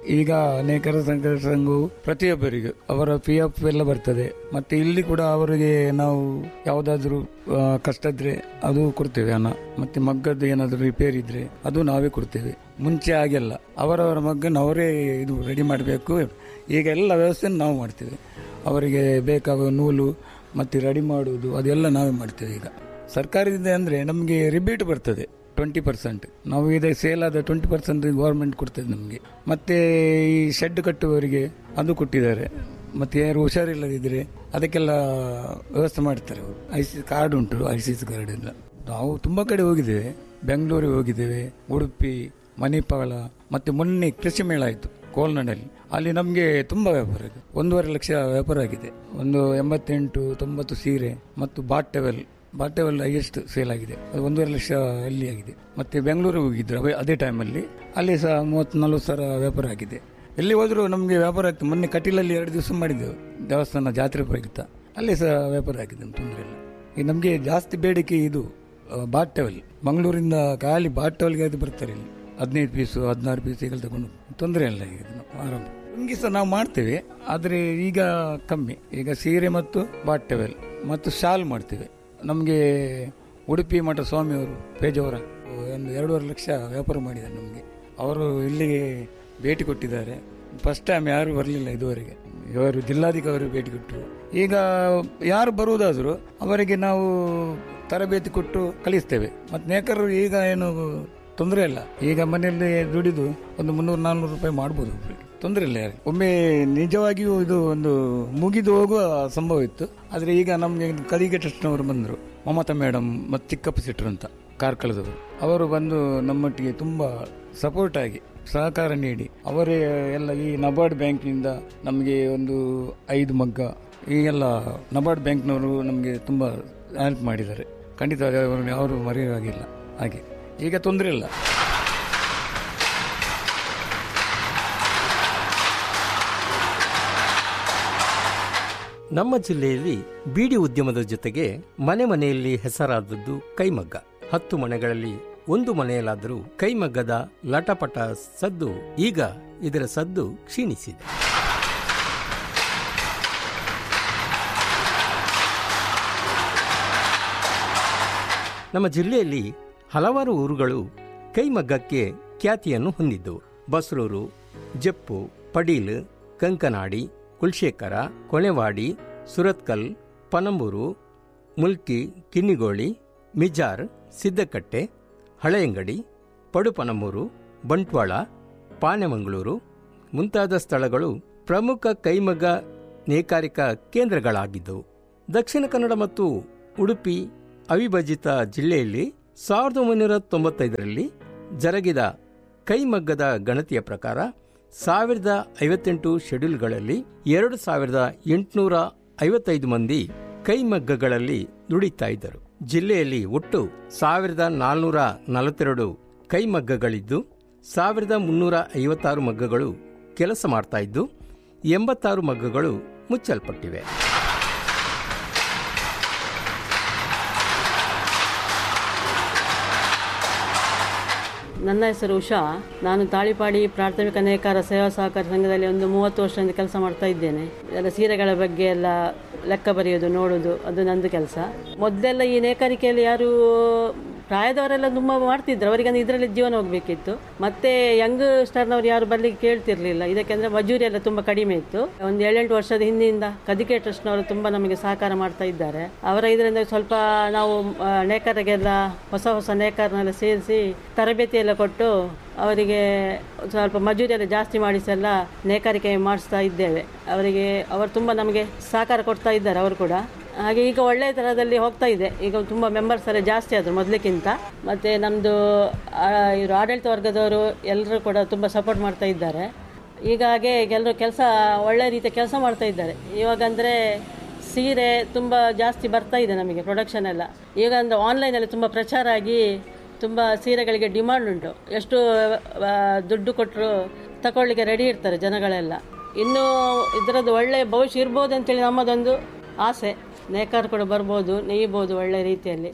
ಈಗ ನೇಕಾರ ಸಂಘ ಸಂಘವು ಪ್ರತಿಯೊಬ್ಬರಿಗೂ ಅವರ ಪಿ ಎಫ್ ಎಲ್ಲ ಬರ್ತದೆ ಮತ್ತೆ ಇಲ್ಲಿ ಕೂಡ ಅವರಿಗೆ ನಾವು ಯಾವುದಾದ್ರೂ ಆ, ಕಷ್ಟ ಇದ್ರೆ ಅದು ಕೊಡ್ತೇವೆ ಹಣ ಮತ್ತೆ ಮಗ್ಗದ್ದು ಏನಾದರೂ ರಿಪೇರಿ ಇದ್ರೆ ಅದು ನಾವೇ ಕೊಡ್ತೇವೆ ಮುಂಚೆ ಆಗಿಲ್ಲ ಅವರವರ ಮಗ್ಗನ್ನು ಅವರೇ ಇದು ರೆಡಿ ಮಾಡಬೇಕು ಈಗ ಎಲ್ಲ ವ್ಯವಸ್ಥೆ ನಾವು ಮಾಡ್ತೇವೆ ಅವರಿಗೆ ಬೇಕಾಗುವ ನೂಲು ಮತ್ತೆ ರೆಡಿ ಮಾಡುವುದು ಅದೆಲ್ಲ ನಾವೇ ಮಾಡ್ತೇವೆ ಈಗ ಸರ್ಕಾರದಿಂದ ಅಂದ್ರೆ ನಮಗೆ ರಿಬೇಟ್ ಬರ್ತದೆ ಟ್ವೆಂಟಿ ಪರ್ಸೆಂಟ್ ನಾವು ಇದೆ ಸೇಲ್ ಆದ ಟ್ವೆಂಟಿ ಪರ್ಸೆಂಟ್ ಗೌರ್ಮೆಂಟ್ ಕೊಡ್ತದೆ ನಮಗೆ ಮತ್ತೆ ಈ ಶೆಡ್ ಕಟ್ಟುವವರಿಗೆ ಅದು ಕೊಟ್ಟಿದ್ದಾರೆ ಮತ್ತೆ ಯಾರು ಹುಷಾರಿಲ್ಲದಿದ್ರೆ ಅದಕ್ಕೆಲ್ಲ ವ್ಯವಸ್ಥೆ ಮಾಡ್ತಾರೆ ಅವರು ಐ ಸಿ ಕಾರ್ಡ್ ಉಂಟು ಐ ಸಿ ಸಿ ಕಾರ್ಡ್ ಎಲ್ಲ ನಾವು ತುಂಬಾ ಕಡೆ ಹೋಗಿದ್ದೇವೆ ಬೆಂಗಳೂರಿಗೆ ಹೋಗಿದ್ದೇವೆ ಉಡುಪಿ ಮಣಿಪಾಲ ಮತ್ತೆ ಮೊನ್ನೆ ಕೃಷಿ ಮೇಳ ಆಯಿತು ಕೋಲ್ನಾಡಲ್ಲಿ ಅಲ್ಲಿ ನಮಗೆ ತುಂಬಾ ವ್ಯಾಪಾರ ಆಗಿದೆ ಒಂದೂವರೆ ಲಕ್ಷ ವ್ಯಾಪಾರ ಆಗಿದೆ ಒಂದು ಎಂಬತ್ತೆಂಟು ತೊಂಬತ್ತು ಸೀರೆ ಮತ್ತು ಬಾಟೆವೆಲ್ ಬಾಟೆವೆಲ್ ಹೈಯೆಸ್ಟ್ ಸೇಲ್ ಆಗಿದೆ ಅದು ಒಂದೂವರೆ ಲಕ್ಷ ಅಲ್ಲಿ ಆಗಿದೆ ಮತ್ತೆ ಬೆಂಗಳೂರಿಗೆ ಹೋಗಿದ್ರು ಅವೆ- ಅದೇ ಟೈಮಲ್ಲಿ ಅಲ್ಲಿ ಸಹ ಮೂವತ್ತು ನಲ್ವತ್ತು ಸಾವಿರ ವ್ಯಾಪಾರ ಆಗಿದೆ ಎಲ್ಲಿ ಹೋದರೂ ನಮಗೆ ವ್ಯಾಪಾರ ಆಗ್ತದೆ ಮೊನ್ನೆ ಕಟೀಲಲ್ಲಿ ಎರಡು ದಿವಸ ಮಾಡಿದ್ದೆವು ದೇವಸ್ಥಾನ ಜಾತ್ರೆ ಪ್ರಯುಕ್ತ ಅಲ್ಲಿ ಸಹ ವ್ಯಾಪಾರ ಆಗಿದೆ ತೊಂದರೆ ಇಲ್ಲ ಈಗ ನಮಗೆ ಜಾಸ್ತಿ ಬೇಡಿಕೆ ಇದು ಬಾಟೆವಲ್ ಮಂಗಳೂರಿಂದ ಖಾಲಿ ಬಾಟೆವಲ್ಗೆ ಅದು ಬರ್ತಾರೆ ಇಲ್ಲಿ ಹದಿನೈದು ಪೀಸು ಹದಿನಾರು ಪೀಸ್ ಈಗ ತಗೊಂಡು ತೊಂದರೆ ಇಲ್ಲ ಈಗ ಇದು ಆರಾಮ ಲುಂಗಿ ಸಹ ನಾವು ಮಾಡ್ತೇವೆ ಆದರೆ ಈಗ ಕಮ್ಮಿ ಈಗ ಸೀರೆ ಮತ್ತು ಬಾಟೆವೆಲ್ ಮತ್ತು ಶಾಲ್ ಮಾಡ್ತೇವೆ ನಮಗೆ ಉಡುಪಿ ಮಠ ಸ್ವಾಮಿಯವರು ಪೇಜವರ ಒಂದು ಎರಡೂವರೆ ಲಕ್ಷ ವ್ಯಾಪಾರ ಮಾಡಿದ್ದಾರೆ ನಮಗೆ ಅವರು ಇಲ್ಲಿಗೆ ಭೇಟಿ ಕೊಟ್ಟಿದ್ದಾರೆ ಫಸ್ಟ್ ಟೈಮ್ ಯಾರು ಬರಲಿಲ್ಲ ಇದುವರೆಗೆ ಇವರು ಜಿಲ್ಲಾಧಿಕಾರಿ ಭೇಟಿ ಕೊಟ್ಟರು ಈಗ ಯಾರು ಬರುವುದಾದರೂ ಅವರಿಗೆ ನಾವು ತರಬೇತಿ ಕೊಟ್ಟು ಕಲಿಸ್ತೇವೆ ಮತ್ತು ನೇಕರು ಈಗ ಏನು ತೊಂದರೆ ಇಲ್ಲ ಈಗ ಮನೆಯಲ್ಲಿ ದುಡಿದು ಒಂದು ಮುನ್ನೂರು ನಾನ್ನೂರು ರೂಪಾಯಿ ಮಾಡ್ಬೋದು ಒಬ್ರಿಗೆ ತೊಂದರೆ ಇಲ್ಲ ಯಾರಿಗೆ ಒಮ್ಮೆ ನಿಜವಾಗಿಯೂ ಇದು ಒಂದು ಮುಗಿದು ಹೋಗುವ ಸಂಭವ ಇತ್ತು ಆದರೆ ಈಗ ನಮಗೆ ಕಲಿಗೆ ಟ್ರಸ್ಟ್ನವರು ಬಂದರು ಮಮತಾ ಮೇಡಮ್ ಮತ್ತು ಚಿಕ್ಕಪ್ಪ ಸಿಟ್ರು ಅಂತ ಕಾರ್ಕಳದವರು ಅವರು ಬಂದು ನಮ್ಮೊಟ್ಟಿಗೆ ತುಂಬ ಸಪೋರ್ಟ್ ಆಗಿ ಸಹಕಾರ ನೀಡಿ ಅವರೇ ಎಲ್ಲ ಈ ನಬಾರ್ಡ್ ಬ್ಯಾಂಕ್ನಿಂದ ನಮಗೆ ಒಂದು ಐದು ಮಗ್ಗ ಈಗೆಲ್ಲ ನಬಾರ್ಡ್ ಬ್ಯಾಂಕ್ನವರು ನಮಗೆ ತುಂಬ ಹೆಲ್ಪ್ ಮಾಡಿದ್ದಾರೆ ಖಂಡಿತ ಅವರನ್ನು ಯಾರು ಮರೆಯುವಾಗಿಲ್ಲ ಹಾಗೆ ಈಗ ತೊಂದರೆ ಇಲ್ಲ ನಮ್ಮ ಜಿಲ್ಲೆಯಲ್ಲಿ ಬೀಡಿ ಉದ್ಯಮದ ಜೊತೆಗೆ ಮನೆ ಮನೆಯಲ್ಲಿ ಹೆಸರಾದದ್ದು ಕೈಮಗ್ಗ ಹತ್ತು ಮನೆಗಳಲ್ಲಿ ಒಂದು ಮನೆಯಲ್ಲಾದರೂ ಕೈಮಗ್ಗದ ಲಟಪಟ ಸದ್ದು ಈಗ ಇದರ ಸದ್ದು ಕ್ಷೀಣಿಸಿದೆ ನಮ್ಮ ಜಿಲ್ಲೆಯಲ್ಲಿ ಹಲವಾರು ಊರುಗಳು ಕೈಮಗ್ಗಕ್ಕೆ ಖ್ಯಾತಿಯನ್ನು ಹೊಂದಿದ್ದವು ಬಸ್ರೂರು ಜಪ್ಪು ಪಡೀಲ್ ಕಂಕನಾಡಿ ಕುಲ್ಶೇಖರ ಕೊನೆವಾಡಿ ಸುರತ್ಕಲ್ ಪನಂಬೂರು ಮುಲ್ಕಿ ಕಿನ್ನಿಗೋಳಿ ಮಿಜಾರ್ ಸಿದ್ದಕಟ್ಟೆ ಹಳೆಯಂಗಡಿ ಪಡುಪನಮೂರು ಬಂಟ್ವಾಳ ಪಾನೆಮಂಗಳೂರು ಮುಂತಾದ ಸ್ಥಳಗಳು ಪ್ರಮುಖ ಕೈಮಗ್ಗ ನೇಕಾರಿಕಾ ಕೇಂದ್ರಗಳಾಗಿದ್ದವು ದಕ್ಷಿಣ ಕನ್ನಡ ಮತ್ತು ಉಡುಪಿ ಅವಿಭಜಿತ ಜಿಲ್ಲೆಯಲ್ಲಿ ಸಾವಿರದ ಒಂಬೈನೂರ ತೊಂಬತ್ತೈದರಲ್ಲಿ ಜರುಗಿದ ಕೈಮಗ್ಗದ ಗಣತಿಯ ಪ್ರಕಾರ ಸಾವಿರದ ಐವತ್ತೆಂಟು ಶೆಡ್ಯೂಲ್ಗಳಲ್ಲಿ ಎರಡು ಸಾವಿರದ ಎಂಟುನೂರ ಐವತ್ತೈದು ಮಂದಿ ಕೈಮಗ್ಗಗಳಲ್ಲಿ ದುಡಿತಾ ಇದ್ದರು ಜಿಲ್ಲೆಯಲ್ಲಿ ಒಟ್ಟು ಸಾವಿರದ ನಾಲ್ನೂರ ನಲವತ್ತೆರಡು ಕೈಮಗ್ಗಗಳಿದ್ದು ಸಾವಿರದ ಮುನ್ನೂರ ಐವತ್ತಾರು ಮಗ್ಗಗಳು ಕೆಲಸ ಮಾಡ್ತಾ ಇದ್ದು ಎಂಬತ್ತಾರು ಮಗ್ಗಗಳು ಮುಚ್ಚಲ್ಪಟ್ಟಿವೆ ನನ್ನ ಹೆಸರು ಉಷಾ ನಾನು ತಾಳಿಪಾಡಿ ಪ್ರಾಥಮಿಕ ನೇಕಾರ ಸೇವಾ ಸಹಕಾರ ಸಂಘದಲ್ಲಿ ಒಂದು ಮೂವತ್ತು ವರ್ಷದಿಂದ ಕೆಲಸ ಮಾಡ್ತಾ ಇದ್ದೇನೆ ಎಲ್ಲ ಸೀರೆಗಳ ಬಗ್ಗೆ ಎಲ್ಲ ಲೆಕ್ಕ ಬರೆಯೋದು ನೋಡೋದು ಅದು ನಂದು ಕೆಲಸ ಮೊದಲೆಲ್ಲ ಈ ನೇಕಾರಿಕೆಯಲ್ಲಿ ಯಾರು ಪ್ರಾಯದವರೆಲ್ಲ ತುಂಬ ಮಾಡ್ತಿದ್ರು ಅವರಿಗೆ ಇದರಲ್ಲಿ ಜೀವನ ಹೋಗಬೇಕಿತ್ತು ಮತ್ತೆ ಯಂಗ್ ಸ್ಟಾರ್ನವ್ರು ಯಾರು ಬರ್ಲಿಕ್ಕೆ ಕೇಳ್ತಿರ್ಲಿಲ್ಲ ಇದಕ್ಕೆಂದ್ರೆ ಮಜೂರಿ ಎಲ್ಲ ತುಂಬ ಕಡಿಮೆ ಇತ್ತು ಒಂದು ಏಳೆಂಟು ವರ್ಷದ ಹಿಂದಿನಿಂದ ಕದಿಕೆ ಟ್ರಸ್ಟ್ನವರು ತುಂಬ ನಮಗೆ ಸಹಕಾರ ಮಾಡ್ತಾ ಇದ್ದಾರೆ ಅವರ ಇದರಿಂದ ಸ್ವಲ್ಪ ನಾವು ಆ, ನೇಕಾರರಿಗೆಲ್ಲ ಹೊಸ ಹೊಸ ನೇಕಾರನೆಲ್ಲ ಸೇರಿಸಿ ತರಬೇತಿ ಎಲ್ಲ ಕೊಟ್ಟು ಅವರಿಗೆ ಸ್ವಲ್ಪ ಮಜೂರಿ ಎಲ್ಲ ಜಾಸ್ತಿ ಮಾಡಿಸೆಲ್ಲ ನೇಕಾರಿಕೆ ಮಾಡಿಸ್ತಾ ಇದ್ದೇವೆ ಅವರಿಗೆ ಅವರು ತುಂಬ ನಮಗೆ ಸಹಕಾರ ಕೊಡ್ತಾ ಇದ್ದಾರೆ ಅವರು ಕೂಡ ಹಾಗೆ ಈಗ ಒಳ್ಳೆಯ ಥರದಲ್ಲಿ ಹೋಗ್ತಾ ಇದೆ ಈಗ ತುಂಬ ಮೆಂಬರ್ಸ್ ಎಲ್ಲ ಜಾಸ್ತಿ ಆದರು ಮೊದಲಿಕ್ಕಿಂತ ಮತ್ತು ನಮ್ಮದು ಇವರು ಆಡಳಿತ ವರ್ಗದವರು ಎಲ್ಲರೂ ಕೂಡ ತುಂಬ ಸಪೋರ್ಟ್ ಮಾಡ್ತಾ ಇದ್ದಾರೆ ಈಗ ಹಾಗೆ ಎಲ್ಲರೂ ಕೆಲಸ ಒಳ್ಳೆ ರೀತಿಯ ಕೆಲಸ ಮಾಡ್ತಾ ಇದ್ದಾರೆ ಇವಾಗ ಅಂದರೆ ಸೀರೆ ತುಂಬ ಜಾಸ್ತಿ ಬರ್ತಾ ಇದೆ ನಮಗೆ ಪ್ರೊಡಕ್ಷನ್ ಎಲ್ಲ ಈಗ ಅಂದರೆ ಆನ್ಲೈನಲ್ಲಿ ತುಂಬ ಪ್ರಚಾರ ಆಗಿ ತುಂಬ ಸೀರೆಗಳಿಗೆ ಡಿಮಾಂಡ್ ಉಂಟು ಎಷ್ಟು ಆ, ದುಡ್ಡು ಕೊಟ್ಟರು ತಗೊಳ್ಳಿಕ್ಕೆ ರೆಡಿ ಇರ್ತಾರೆ ಜನಗಳೆಲ್ಲ ಇನ್ನು ಇದರದ್ದು ಒಳ್ಳೆ ಭವಿಷ್ಯ ಇರ್ಬೋದು ಅಂತೇಳಿ ನಮ್ಮದೊಂದು ಆಸೆ ನೇಕಾರ ಕೂಡ ಬರ್ಬೋದು ನೇಯ್ಬೋದು ಒಳ್ಳೆ ರೀತಿಯಲ್ಲಿ